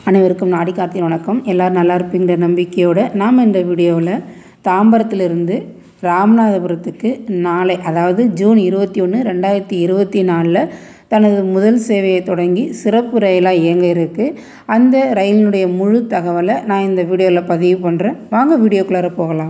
அனைவருக்கும் நாடி கார்த்தின் வணக்கம் எல்லோரும் நல்லா இருப்பீங்கிற நம்பிக்கையோடு நாம் இந்த வீடியோவில் தாம்பரத்திலிருந்து ராமநாதபுரத்துக்கு நாளை அதாவது ஜூன் இருபத்தி ஒன்று ரெண்டாயிரத்தி இருபத்தி நாலில் தனது முதல் சேவையை தொடங்கி சிறப்பு ரயிலாக இயங்க இருக்குது அந்த ரயிலினுடைய முழு தகவலை நான் இந்த வீடியோவில் பதிவு பண்ணுறேன் வாங்க வீடியோக்குள்ளார போகலாம்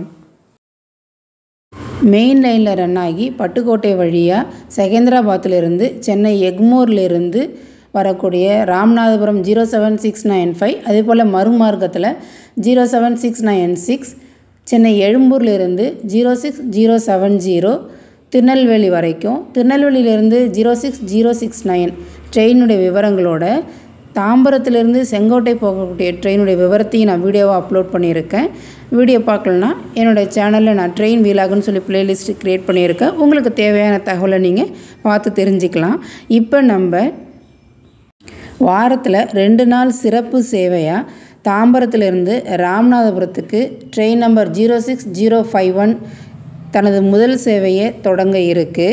மெயின் லைனில் ரன் ஆகி பட்டுக்கோட்டை வழியாக செகந்திராபாத்திலிருந்து சென்னை எக்மோர்லேருந்து வரக்கூடிய Ramanathapuram zero seven six nine five அதே போல் மறுமார்க்கத்தில் zero seven six nine six Chennai எழும்பூர்லேருந்து zero six zero seven zero Tirunelveli வரைக்கும் திருநெல்வேலியிலேருந்து zero six zero six nine ட்ரெயினுடைய விவரங்களோட தாம்பரத்துலேருந்து செங்கோட்டை போகக்கூடிய ட்ரெயினுடைய விவரத்தையும் நான் வீடியோவாக அப்லோட் பண்ணியிருக்கேன் வீடியோ பார்க்கலன்னா என்னோடய சேனலில் நான் ட்ரெயின் வீலாகுன்னு சொல்லி பிளேலிஸ்ட் க்ரியேட் பண்ணியிருக்கேன் உங்களுக்கு தேவையான தகவலை நீங்கள் பார்த்து தெரிஞ்சுக்கலாம் இப்போ நம்ம வாரத்தில் ரெண்டு நாள் சிறப்பு சேவையாக தாம்பரத்திலிருந்து ராமநாதபுரத்துக்கு train number zero six zero five one தனது முதல் சேவையை தொடங்க இருக்குது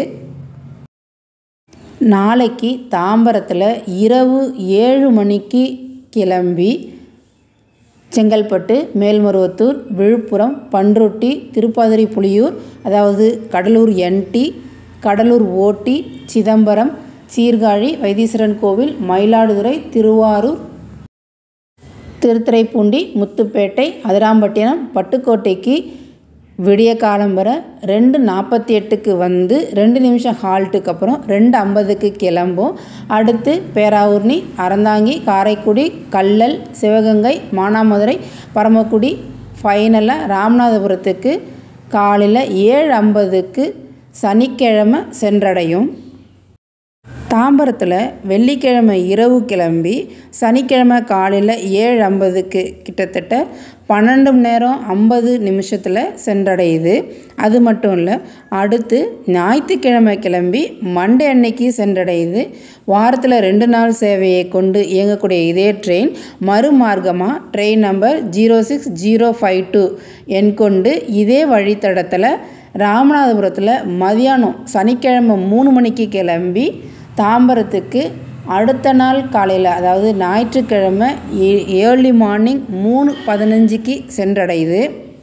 நாளைக்கு தாம்பரத்தில் இரவு ஏழு மணிக்கு கிளம்பி செங்கல்பட்டு மேல்மருவத்தூர் விழுப்புரம் பன்ருட்டி திருப்பாதிரி புலியூர் அதாவது கடலூர் என்டி கடலூர் ஓட்டி சிதம்பரம் சீர்காழி வைத்தீஸ்வரன் கோவில் மயிலாடுதுறை திருவாரூர் திருத்துறைப்பூண்டி முத்துப்பேட்டை அதிராம்பட்டினம் பட்டுக்கோட்டைக்கு விடிய காலம் வர ரெண்டு நாற்பத்தி எட்டுக்கு வந்து ரெண்டு நிமிஷம் ஹால்ட்டுக்கு அப்புறம் ரெண்டு ஐம்பதுக்கு கிளம்பும் அடுத்து பேராவூர்ணி அறந்தாங்கி காரைக்குடி கல்லல் சிவகங்கை மானாமதுரை பரமக்குடி ஃபைனலாக ராமநாதபுரத்துக்கு காலையில் ஏழு ஐம்பதுக்கு சனிக்கிழமை சென்றடையும் தாம்பரத்தில் வெள்ளிக்கிழமை இரவு கிளம்பி சனிக்கிழமை காலையில் ஏழு ஐம்பதுக்கு கிட்டத்தட்ட பன்னெண்டு மணி நேரம் ஐம்பது நிமிஷத்தில் சென்றடையுது அது மட்டும் இல்லை அடுத்து ஞாயிற்றுக்கிழமை கிளம்பி மண்டே அன்னைக்கு சென்றடையுது வாரத்தில் ரெண்டு நாள் சேவையை கொண்டு இயங்கக்கூடிய இதே ட்ரெயின் மறுமார்க்கமாக train number zero six zero five two எண் கொண்டு இதே வழித்தடத்தில் ராமநாதபுரத்தில் மதியானம் சனிக்கிழமை மூணு மணிக்கு கிளம்பி தாம்பரத்துக்கு அடுத்த நாள் காலையில் அதாவது ஞாயிற்றுக்கிழமை ஏர்லி மார்னிங் மூணு பதினஞ்சுக்கு சென்றடையுது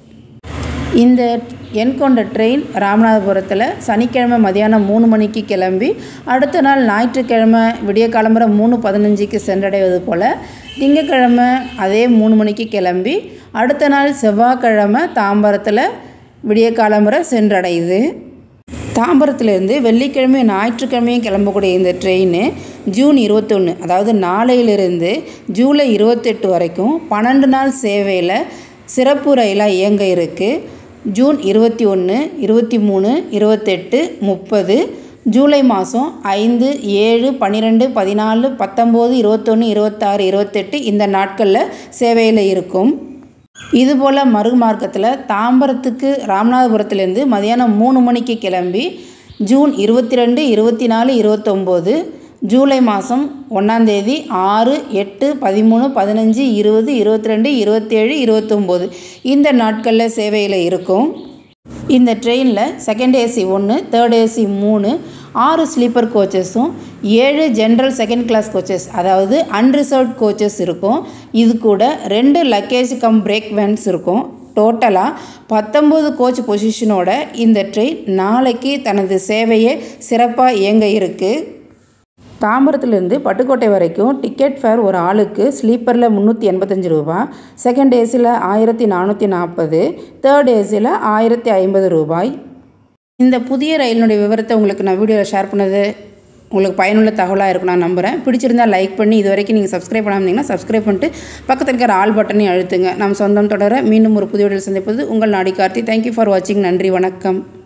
இந்த எண் கொண்ட ட்ரெயின் ராமநாதபுரத்தில் சனிக்கிழமை மதியானம் மூணு மணிக்கு கிளம்பி அடுத்த நாள் ஞாயிற்றுக்கிழமை விடிய கிளம்புற மூணு பதினஞ்சுக்கு சென்றடைவது போல் திங்கக்கிழமை அதே மூணு மணிக்கு கிளம்பி அடுத்த நாள் செவ்வாய்க்கிழமை தாம்பரத்தில் விடிய காலம்புற சென்றடையுது தாம்பரத்துலேருந்து வெள்ளிக்கிழமை ஞாயிற்றுக்கிழமையும் கிளம்பக்கூடிய இந்த ட்ரெயின் ஜூன் இருபத்தொன்று அதாவது நாளையிலிருந்து ஜூலை இருபத்தெட்டு வரைக்கும் பன்னெண்டு நாள் சேவையில் சிறப்பு ரயிலாக இயங்க இருக்குது ஜூன் இருபத்தி ஒன்று இருபத்தி மூணு இருபத்தெட்டு முப்பது ஜூலை மாதம் ஐந்து ஏழு பன்னிரெண்டு பதினாலு பத்தொம்போது இருபத்தொன்று இருபத்தாறு இருபத்தெட்டு இந்த நாட்களில் சேவையில் இருக்கும் இதுபோல் மறுமார்க்கத்தில் தாம்பரத்துக்கு ராமநாதபுரத்துலேருந்து மதியானம் மூணு மணிக்கு கிளம்பி ஜூன் இருபத்தி ரெண்டு இருபத்தி நாலு இருபத்தொம்போது ஜூலை மாதம் ஒன்றாந்தேதி ஆறு எட்டு பதிமூணு பதினஞ்சு இருபது இருபத்தி ரெண்டு இருபத்தேழு இருபத்தொம்போது இந்த நாட்களில் சேவையில் இருக்கும் இந்த ட்ரெயினில் செகண்ட் ஏசி ஒன்று தேர்ட் ஏசி மூணு ஆறு ஸ்லீப்பர் கோச்சஸும் ஏழு ஜென்ரல் செகண்ட் கிளாஸ் கோச்சஸ் அதாவது அன்ரிசர்வ்ட் கோச்சஸ் இருக்கும் இது கூட ரெண்டு லக்கேஜ் கம் பிரேக் வேன்ஸ் இருக்கும் டோட்டலாக பத்தொம்போது கோச் பொசிஷனோட இந்த ட்ரெயின் நாளைக்கு தனது சேவையை சிறப்பாக இயங்க இருக்குது தாம்பரத்துலேருந்து பட்டுக்கோட்டை வரைக்கும் டிக்கெட் ஃபேர் ஒரு ஆளுக்கு ஸ்லீப்பரில் முந்நூற்றி எண்பத்தஞ்சு ரூபா செகண்ட் ஏசியில் ஆயிரத்தி நானூற்றி நாற்பது தேர்ட் ஏசியில் ஆயிரத்தி ஐம்பது ரூபாய் இந்த புதிய ரயிலினுடைய விவரத்தை உங்களுக்கு நான் வீடியோவில் ஷேர் பண்ணது உங்களுக்கு பயனுள்ள தகவலாக இருக்கும் நான் நம்புகிறேன் பிடிச்சிருந்தால் லைக் பண்ணி இது வரைக்கும் நீங்கள் சப்ஸ்கிரைப் பண்ணாமல் சப்ஸ்கிரைப் பண்ணிட்டு பக்கத்தில் இருக்கிற ஆல் பட்டனையும் அழுத்துங்க நம்ம சொந்தம் தொடர மீண்டும் ஒரு புதிய வீடியோவில் சந்திப்பது உங்கள் நாடி கார்த்தி தேங்க்யூ ஃபார் வாட்சிங் நன்றி வணக்கம்